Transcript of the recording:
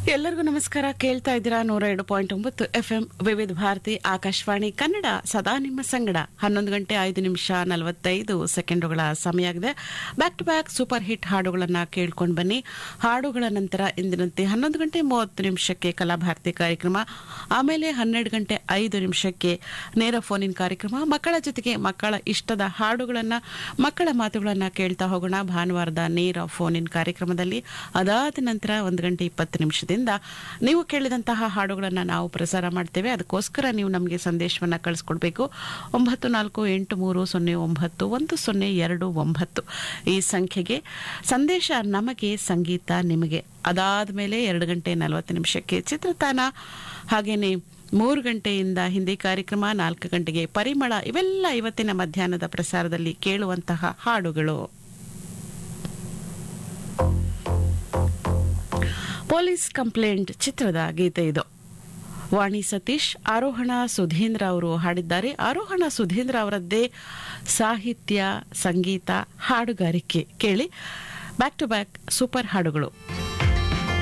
ಎಲ್ಲರಿಗೂ ನಮಸ್ಕಾರ ಕೇಳ್ತಾ ಇದ್ದೀರಾ ನೂರ ಎರಡು ಪಾಯಿಂಟ್ ಒಂಬತ್ತು ಎಫ್ ಎಂ ವಿವಿಧ ಭಾರತಿ ಆಕಾಶವಾಣಿ ಕನ್ನಡ ಸದಾ ನಿಮ್ಮ ಸಂಗಡ ಹನ್ನೊಂದು ಗಂಟೆ ಐದು ನಿಮಿಷ ನಲವತ್ತೈದು ಸೆಕೆಂಡುಗಳ ಸಮಯ ಆಗಿದೆ back to back super hit ಹಾಡುಗಳನ್ನ ಕೇಳ್ಕೊಂಡು ಬನ್ನಿ ಹಾಡುಗಳ ನಂತರ ಇಂದಿನಂತೆ ಹನ್ನೊಂದು ಗಂಟೆ ಮೂವತ್ತು ನಿಮಿಷಕ್ಕೆ ಕಲಾಭಾರತಿ ಕಾರ್ಯಕ್ರಮ ಆಮೇಲೆ ಹನ್ನೆರಡು ಗಂಟೆ ಐದು ನಿಮಿಷಕ್ಕೆ ನೇರ ಫೋನಿನ್ ಕಾರ್ಯಕ್ರಮ ಮಕ್ಕಳ ಜೊತೆಗೆ ಮಕ್ಕಳ ಇಷ್ಟದ ಹಾಡುಗಳನ್ನ ಮಕ್ಕಳ ಮಾತುಗಳನ್ನ ಕೇಳ್ತಾ ಹೋಗೋಣ ಭಾನುವಾರದ ನೇರ ಫೋನಿನ್ ಕಾರ್ಯಕ್ರಮದಲ್ಲಿ ಅದಾದ ನಂತರ ಒಂದು ಗಂಟೆ ಇಪ್ಪತ್ತು ನಿಮಿಷದಿಂದ ನೀವು ಕೇಳಿದಂತಹ ಹಾಡುಗಳನ್ನು ನಾವು ಪ್ರಸಾರ ಮಾಡ್ತೇವೆ ಅದಕ್ಕೋಸ್ಕರ ನೀವು ನಮಗೆ ಸಂದೇಶವನ್ನು ಕಳಿಸ್ಕೊಡ್ಬೇಕು ಒಂಬತ್ತು ನಾಲ್ಕು ಎಂಟು ಮೂರು ಸೊನ್ನೆ ಒಂಬತ್ತು ಒಂದು ಸೊನ್ನೆ ಎರಡು ಒಂಬತ್ತು ಈ ಸಂಖ್ಯೆಗೆ ಸಂದೇಶ ನಮಗೆ ಸಂಗೀತ ನಿಮಗೆ ಅದಾದ ಮೇಲೆ ಎರಡು ಗಂಟೆ ನಲವತ್ತು ನಿಮಿಷಕ್ಕೆ ಚಿತ್ರತಾನ ಹಾಗೇನೆ ಮೂರು ಗಂಟೆಯಿಂದ ಹಿಂದಿ ಕಾರ್ಯಕ್ರಮ ನಾಲ್ಕು ಗಂಟೆಗೆ ಪರಿಮಳ ಇವೆಲ್ಲ ಇವತ್ತಿನ ಮಧ್ಯಾಹ್ನದ ಪ್ರಸಾರದಲ್ಲಿ ಕೇಳುವಂತಹ ಹಾಡುಗಳು ಪೊಲೀಸ್ ಕಂಪ್ಲೇಂಟ್ ಚಿತ್ರದ ಗೀತೆ ಇದು ವಾಣಿ ಸತೀಶ್ ಆರೋಹಣ ಸುಧೀಂದ್ರ ಅವರು ಹಾಡಿದ್ದಾರೆ ಆರೋಹಣ ಸುಧೀಂದ್ರ ಅವರದ್ದೇ ಸಾಹಿತ್ಯ ಸಂಗೀತ ಹಾಡುಗಾರಿಕೆ ಕೇಳಿ ಬ್ಯಾಕ್ ಟು ಬ್ಯಾಕ್ ಸೂಪರ್ ಹಾಡುಗಳು